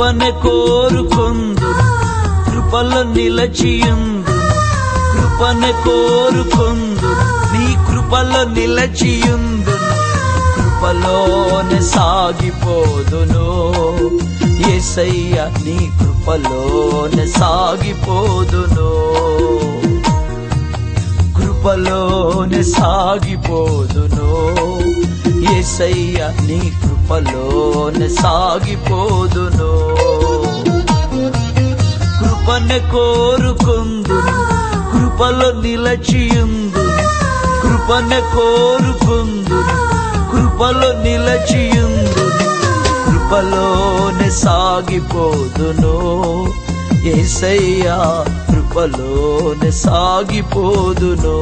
కృపనే కోరుకొందు కృపలో నిలచియుందు కృపనే కోరుకొందు నీ కృపలో నిలచియుందు కృపలోనే సాగిపోదును ఏసయ్య నీ కృపలోనే సాగిపోదును కృపలోనే సాగిపోదును ఏసయ్య నీ కృపలోనే సాగిపోదును కృపనే కోరుకుందు కృపలో నిలచియుందు కృపనే కోరుకుందు కృపలో నిలచియుందు కృపలోనే సాగిపోదును ఏసయ్యా కృపలోనే సాగిపోదును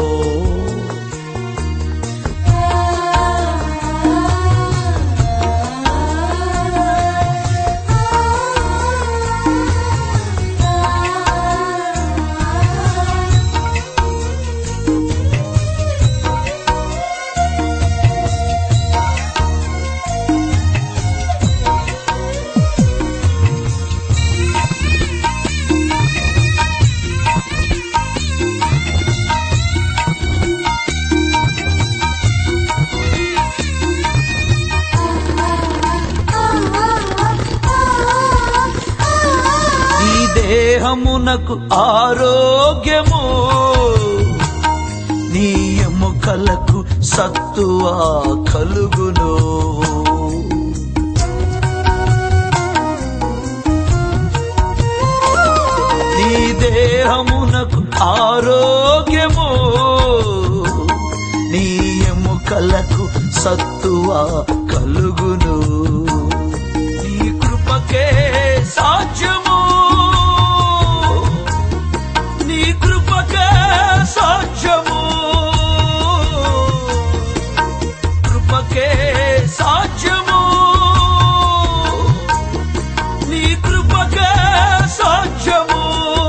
ఈ దేహమునకు ఆరోగ్యము నీ ఎముకలకు సత్తువా కలుగును నీ దేహమునకు ఆరోగ్యము నీ ఎముకలకు సత్తువా కలుగును నీ కృపకే సాధ్యము నీ కృపకే సాధ్యము కృపకే సాధ్యము నీ కృపకే సాధ్యము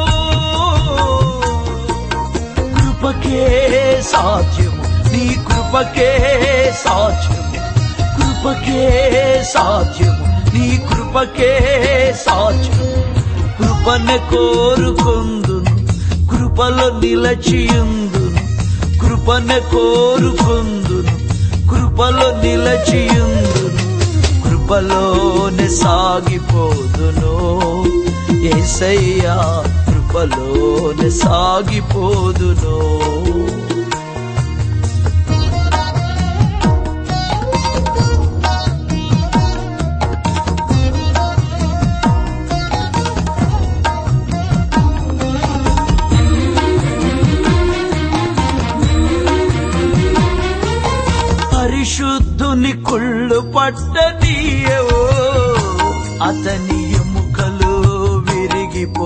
కృపకే సాధ్యము నీ కృపకే సాధ్యము కృపకే సాధ్యము నీ కృపకే సాధ్యము కృపను కోరుకుందును కృపలో నిలచియుందును కృపను కోరుకుందును కృపలో నిలచియుందును కృపలోనే సాగిపోదును ఏసయ్యా కృపలోనే సాగిపోదును పరిశుద్ధుని కుళ్ళు పట్టనీయవో అతని ఎముకలు విరిగిపో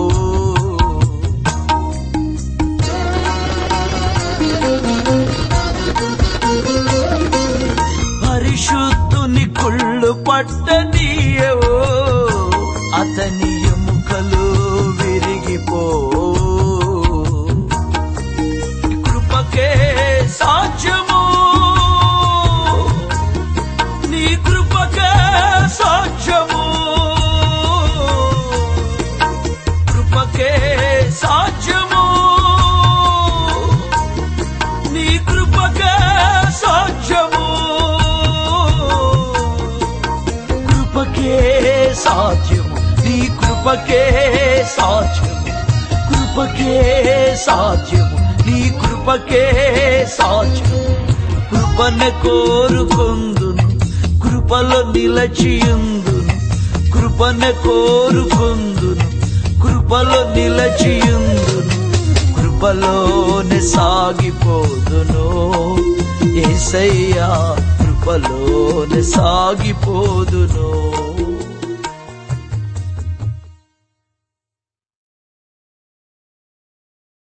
పరిశుద్ధుని కుళ్ళు పట్టనీయవో అతని ఎముకలు విరిగిపో కృపకే సాధ్యము నీ కృపకే సాధ్యము కృపకే సాధ్యము నీ కృపకే సాధ్యము కృపకే సాధ్యము నీ కృపకే సాధ్యము కృపకే సాధ్యము నీ కృపకే సాధ్యము కృపను కోరుకుందును కృపలో నిలచియుందును కృపను కోరుకుందును కృపలో నిలచియుందును కృపలోనే సాగిపోదును ఏసయ్యా కృపలోనే సాగిపోదును